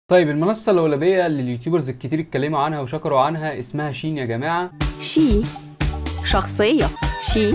طيب المنصة الأولوية اللي اليوتيوبرز الكتير اتكلموا عنها وشكروا عنها اسمها شين يا جماعة شي شخصية شي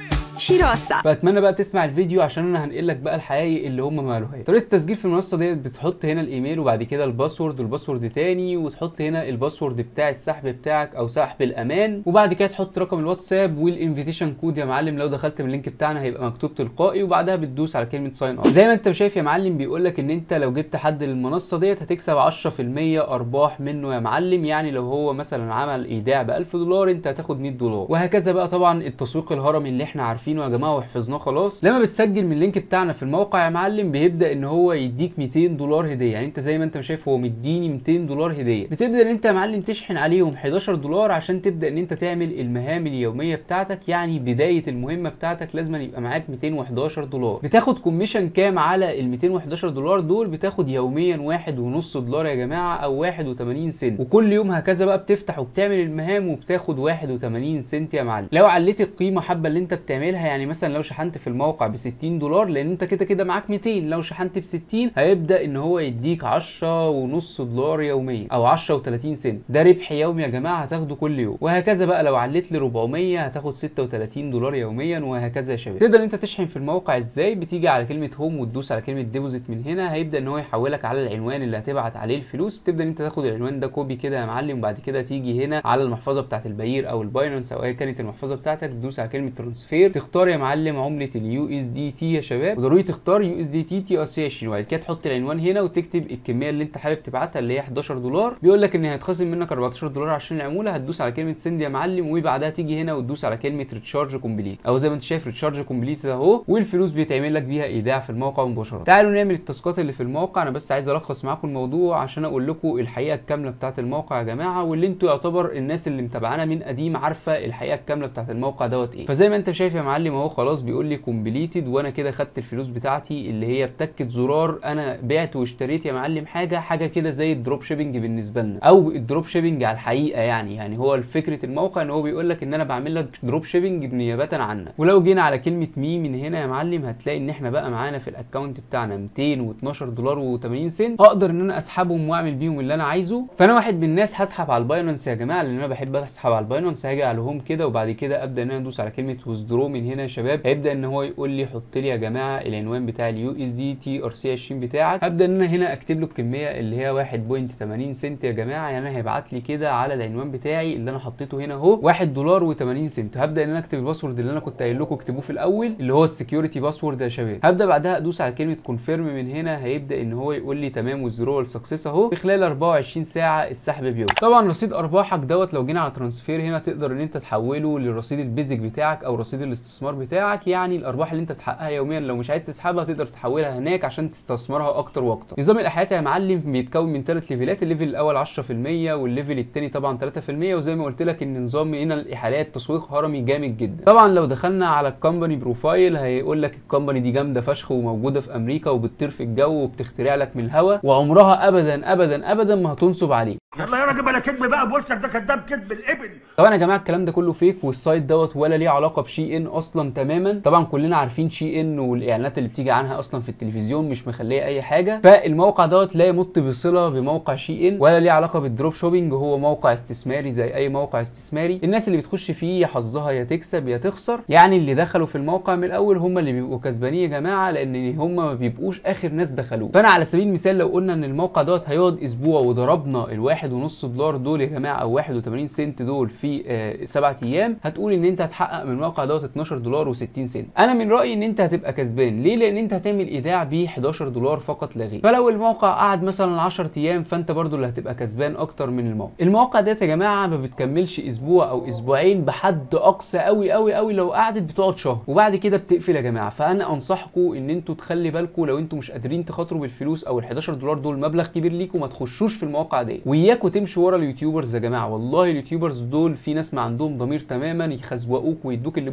شراسة فأتمنى بقى تسمع الفيديو عشان أنا هنقل لك بقى الحقائق اللي هم مالوها طريقة التسجيل في المنصة ديت بتحط هنا الإيميل وبعد كده الباسورد والباسورد تاني وتحط هنا الباسورد بتاع السحب بتاعك أو سحب الأمان وبعد كده تحط رقم الواتساب والانفيتيشن كود يا معلم لو دخلت من اللينك بتاعنا هيبقى مكتوب تلقائي وبعدها بتدوس على كلمة ساين اب زي ما انت شايف يا معلم بيقول لك ان انت لو جبت حد للمنصة ديت هتكسب 10% ارباح منه يا معلم يعني لو هو مثلا عمل ايداع ب 1000 دولار انت هتاخد 100 دولار وهكذا بقى طبعا التسويق الهرمي اللي احنا عارفينه يا جماعه وحفظناه خلاص لما بتسجل من اللينك بتاعنا في الموقع يا معلم بيبدا ان هو يديك 200 دولار هديه يعني انت زي ما انت شايف هو مديني 200 دولار هديه بتبدا ان انت يا معلم تشحن عليهم 11 دولار عشان تبدا ان انت تعمل المهام اليوميه بتاعتك يعني بدايه المهمه بتاعتك لازم يبقى معاك 211 دولار بتاخد كوميشن كام على ال 211 دولار دول بتاخد يوميا واحد ونص دولار يا جماعه او 81 سنت وكل يوم هكذا بقى بتفتح وبتعمل المهام وبتاخد 81 سنت يا معلم لو عليت القيمه حبه اللي انت بتعملها يعني مثلا لو شحنت في الموقع ب 60 دولار لان انت كده كده معاك 200 لو شحنت ب 60 هيبدا ان هو يديك 10 ونص دولار يوميا او 10 و30 سنت ده ربح يومي يا جماعه هتاخده كل يوم وهكذا بقى لو عليت ل 400 هتاخد 36 دولار يوميا وهكذا يا شباب تقدر انت تشحن في الموقع ازاي بتيجي على كلمه هوم وتدوس على كلمه ديبوزيت من هنا هيبدا ان هو يحولك على العنوان اللي هتبعت عليه الفلوس بتبدا ان انت تاخد العنوان ده كوبي كده يا معلم وبعد كده تيجي هنا على المحفظه بتاعه الباير او الباينانس او ايا كانت المحفظه بتاعتك تدوس على كلمه ترانسفير تختار يا معلم عمله اليو اس دي تي يا شباب وضروري تختار يو اس دي تي تي ار سي 20 وبعد كده تحط العنوان هنا وتكتب الكميه اللي انت حابب تبعتها اللي هي 11 دولار بيقول لك ان هيتخصم منك 14 دولار عشان العموله هتدوس على كلمه سند يا معلم وبعدها تيجي هنا وتدوس على كلمه ريتشارج كومبليت او زي ما انت شايف ريتشارج كومبليت اهو والفلوس بيتعمل لك بيها ايداع في الموقع مباشره تعالوا نعمل التاسكات اللي في الموقع انا بس عايز الخص معاكم الموضوع عشان اقول لكم الحقيقه الكامله بتاعه الموقع يا جماعه واللي انتوا يعتبر الناس اللي متابعانا من قديم عارفه الحقيقه الكامله بتاعه الموقع دوت ايه فزي ما انت شايف يا معلم اهو خلاص بيقول لي كومبليتد وانا كده خدت الفلوس بتاعتي اللي هي بتكت زرار انا بعت واشتريت يا معلم حاجه حاجه كده زي الدروب شيبنج بالنسبه لنا او الدروب شيبنج على الحقيقه يعني يعني هو فكره الموقع ان هو بيقول لك ان انا بعمل لك دروب شيبنج نيابه عنك ولو جينا على كلمه مي من هنا يا معلم هتلاقي ان احنا بقى معانا في الاكونت بتاعنا 212 دولار و80 سنت اقدر ان انا اسحبهم واعمل بيهم اللي انا عايزه فانا واحد من الناس هسحب على الباينانس يا جماعه لان انا بحب اسحب على الباينانس هاجي على هوم كده وبعد كده ابدا ان انا ادوس على كلمه ويزدرو من هنا يا شباب هيبدا ان هو يقول لي حط لي يا جماعه العنوان بتاع اليو اس دي تي ار سي 20 بتاعك هبدا ان انا هنا اكتب له الكميه اللي هي 1.80 سنت يا جماعه يعني هيبعت لي كده على العنوان بتاعي اللي انا حطيته هنا اهو 1 دولار و80 سنت هبدا ان انا اكتب الباسورد اللي انا كنت قايل لكم اكتبوه في الاول اللي هو السكيورتي باسورد يا شباب هبدا بعدها ادوس على كلمه كونفيرم من هنا هيبدا ان هو يقول لي تمام والزرور سكسس اهو في خلال 24 ساعه السحب بيوم طبعا رصيد ارباحك دوت لو جينا على ترانسفير هنا تقدر ان انت تحوله للرصيد البيزك بتاعك او رصيد الاستثمار بتاعك يعني الارباح اللي انت بتحققها يوميا لو مش عايز تسحبها تقدر تحولها هناك عشان تستثمرها اكتر واكتر نظام الاحياء يا معلم بيتكون من ثلاث ليفلات الليفل الاول 10% والليفل الثاني طبعا 3% وزي ما قلت لك ان نظام هنا الاحالات تسويق هرمي جامد جدا طبعا لو دخلنا على الكومباني بروفايل هيقول لك الكومباني دي جامده فشخ وموجوده في امريكا وبتطير في الجو وبتخترع لك من الهوا وعمرها ابدا ابدا ابدا ما هتنصب عليك يلا يا راجل بلا كذب بقى بوشك ده كذاب كذب الابل طبعا يا جماعه الكلام ده كله فيك والسايت دوت ولا ليه علاقه بشي ان اصلا تماما طبعا كلنا عارفين شي ان والاعلانات اللي بتيجي عنها اصلا في التلفزيون مش مخليه اي حاجه فالموقع دوت لا يمت بصله بموقع شي ان ولا ليه علاقه بالدروب شوبينج هو موقع استثماري زي اي موقع استثماري الناس اللي بتخش فيه حظها يا تكسب يا تخسر يعني اللي دخلوا في الموقع من الاول هم اللي بيبقوا كسبانين يا جماعه لان هم ما بيبقوش اخر ناس دخلوه فانا على سبيل المثال لو قلنا ان الموقع دوت هيقعد اسبوع وضربنا الواحد ونص دولار دول يا جماعه او 81 سنت دول في آه سبعة ايام هتقول ان انت هتحقق من الموقع دوت 12 دولار و60 سنت انا من رايي ان انت هتبقى كسبان ليه لان انت هتعمل ايداع ب 11 دولار فقط لا غير فلو الموقع قعد مثلا 10 ايام فانت برضو اللي هتبقى كسبان اكتر من الموقع المواقع ديت يا جماعه ما بتكملش اسبوع او اسبوعين بحد اقصى قوي قوي قوي لو قعدت بتقعد شهر وبعد كده بتقفل يا جماعه فانا انصحكم ان انتوا تخلي بالكم لو انتوا مش قادرين تخاطروا بالفلوس او ال 11 دولار دول مبلغ كبير ليكم ما تخشوش في المواقع دي وياكوا تمشوا ورا اليوتيوبرز يا جماعه والله اليوتيوبرز دول في ناس ما عندهم ضمير تماما يخزوقوك ويدوك اللبوسه التمام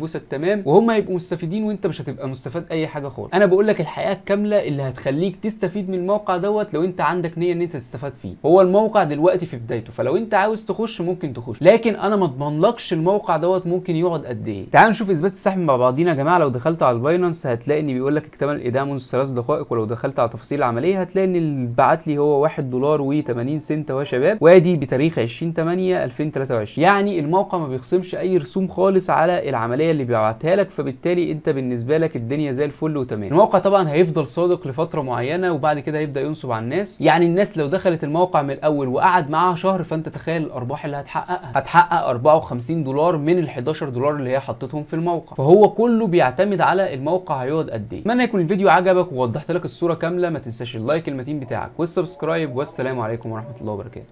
تمام وهم هيبقوا مستفيدين وانت مش هتبقى مستفاد اي حاجه خالص انا بقول لك الحقيقه الكامله اللي هتخليك تستفيد من الموقع دوت لو انت عندك نيه ان انت تستفاد فيه هو الموقع دلوقتي في بدايته فلو انت عاوز تخش ممكن تخش لكن انا ما اضمنلكش الموقع دوت ممكن يقعد قد ايه تعال نشوف اثبات السحب مع بعضينا يا جماعه لو دخلت على الباينانس هتلاقي ان بيقول لك اكتمل الايداع منذ ثلاث دقائق ولو دخلت على تفاصيل العمليه هتلاقي ان اللي بعت لي هو 1 دولار و80 سنت اهو يا شباب وادي بتاريخ 20 8 2023 يعني الموقع ما بيخصمش اي رسوم خالص على العمليه اللي بيبعتها لك فبالتالي انت بالنسبه لك الدنيا زي الفل وتمام الموقع طبعا هيفضل صادق لفتره معينه وبعد كده هيبدا ينصب على الناس يعني الناس لو دخلت الموقع من الاول وقعد معاها شهر فانت تخيل الارباح اللي هتحققها هتحقق 54 دولار من ال 11 دولار اللي هي حطتهم في الموقع فهو كله بيعتمد على الموقع هيقعد قد ايه اتمنى يكون الفيديو عجبك ووضحت لك الصوره كامله ما تنساش اللايك المتين بتاعك والسبسكرايب والسلام عليكم ورحمه الله وبركاته